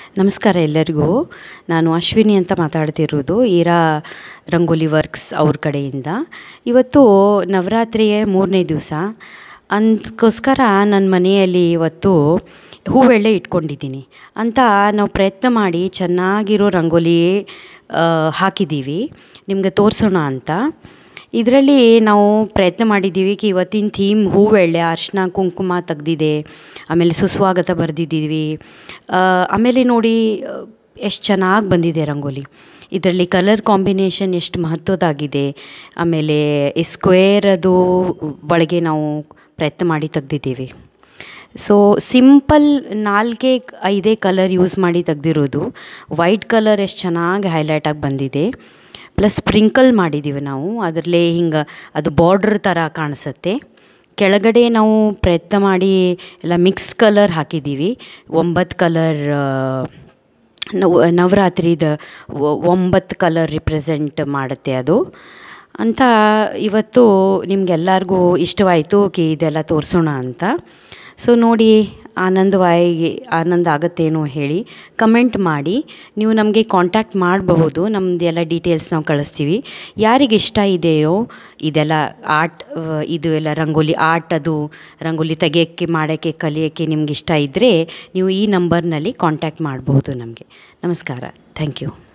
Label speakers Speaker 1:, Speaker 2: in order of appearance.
Speaker 1: ನಮಸ್ಕಾರ ಎಲ್ಲರಿಗೂ ನಾನು ಅಶ್ವಿನಿ ಅಂತ ಮಾತಾಡ್ತಿರೋದು ಈರಾ ರಂಗೋಲಿ ವರ್ಕ್ಸ್ ಅವ್ರ ಕಡೆಯಿಂದ ಇವತ್ತು ನವರಾತ್ರಿಯ ಮೂರನೇ ದಿವಸ ಅದಕ್ಕೋಸ್ಕರ ನನ್ನ ಮನೆಯಲ್ಲಿ ಇವತ್ತು ಹೂವೆಳ್ಳೆ ಇಟ್ಕೊಂಡಿದ್ದೀನಿ ಅಂತ ನಾವು ಪ್ರಯತ್ನ ಮಾಡಿ ಚೆನ್ನಾಗಿರೋ ರಂಗೋಲಿ ಹಾಕಿದ್ದೀವಿ ನಿಮಗೆ ತೋರಿಸೋಣ ಅಂತ ಇದರಲ್ಲಿ ನಾವು ಪ್ರಯತ್ನ ಮಾಡಿದ್ದೀವಿ ಕಿ ಇವತ್ತಿನ ಥೀಮ್ ಹೂವೆಳ್ಳೆ ಅರ್ಶಿನ ಕುಂಕುಮ ತೆಗ್ದಿದೆ ಆಮೇಲೆ ಸುಸ್ವಾಗತ ಬರೆದಿದ್ದೀವಿ ಆಮೇಲೆ ನೋಡಿ ಎಷ್ಟು ಚೆನ್ನಾಗಿ ಬಂದಿದೆ ರಂಗೋಲಿ ಇದರಲ್ಲಿ ಕಲರ್ ಕಾಂಬಿನೇಷನ್ ಎಷ್ಟು ಮಹತ್ವದಾಗಿದೆ ಆಮೇಲೆ ಈ ಸ್ಕ್ವೇರದು ಒಳಗೆ ನಾವು ಪ್ರಯತ್ನ ಮಾಡಿ ತೆಗ್ದಿದ್ದೀವಿ ಸೊ ಸಿಂಪಲ್ ನಾಲ್ಕೇ ಐದೇ ಕಲರ್ ಯೂಸ್ ಮಾಡಿ ತೆಗ್ದಿರೋದು ವೈಟ್ ಕಲರ್ ಎಷ್ಟು ಚೆನ್ನಾಗಿ ಹೈಲೈಟಾಗಿ ಬಂದಿದೆ ಪ್ಲಸ್ ಸ್ಪ್ರಿಂಕಲ್ ಮಾಡಿದ್ದೀವಿ ನಾವು ಅದರಲ್ಲೇ ಹಿಂಗೆ ಅದು ಬಾರ್ಡ್ರ್ ಥರ ಕಾಣಿಸುತ್ತೆ ಕೆಳಗಡೆ ನಾವು ಪ್ರಯತ್ನ ಮಾಡಿ ಎಲ್ಲ ಮಿಕ್ಸ್ಡ್ ಕಲರ್ ಹಾಕಿದ್ದೀವಿ ಒಂಬತ್ತು ಕಲರ್ ನವ್ ನವರಾತ್ರಿದ ಒಂಬತ್ತು ಕಲರ್ ರಿಪ್ರೆಸೆಂಟ್ ಮಾಡುತ್ತೆ ಅದು ಅಂತ ಇವತ್ತು ನಿಮಗೆಲ್ಲರಿಗೂ ಇಷ್ಟವಾಯಿತು ಕಿ ಇದೆಲ್ಲ ತೋರಿಸೋಣ ಅಂತ ಸೊ ನೋಡಿ ಆನಂದವಾಗಿ ಆನಂದ ಆಗುತ್ತೇನೋ ಹೇಳಿ ಕಮೆಂಟ್ ಮಾಡಿ ನೀವು ನಮಗೆ ಕಾಂಟ್ಯಾಕ್ಟ್ ಮಾಡಬಹುದು ನಮ್ಮದು ಎಲ್ಲ ಡೀಟೇಲ್ಸ್ ನಾವು ಕಳಿಸ್ತೀವಿ ಯಾರಿಗೆ ಇಷ್ಟ ಇದೆಯೋ ಇದೆಲ್ಲ ಆರ್ಟ್ ಇದು ಎಲ್ಲ ರಂಗೋಲಿ ಆರ್ಟ್ ಅದು ರಂಗೋಲಿ ತೆಗಿಯೋಕ್ಕೆ ಮಾಡೋಕ್ಕೆ ಕಲಿಯೋಕ್ಕೆ ನಿಮ್ಗೆ ಇಷ್ಟ ಇದ್ದರೆ ನೀವು ಈ ನಂಬರ್ನಲ್ಲಿ ಕಾಂಟ್ಯಾಕ್ಟ್ ಮಾಡಬಹುದು ನಮಗೆ ನಮಸ್ಕಾರ ಥ್ಯಾಂಕ್ ಯು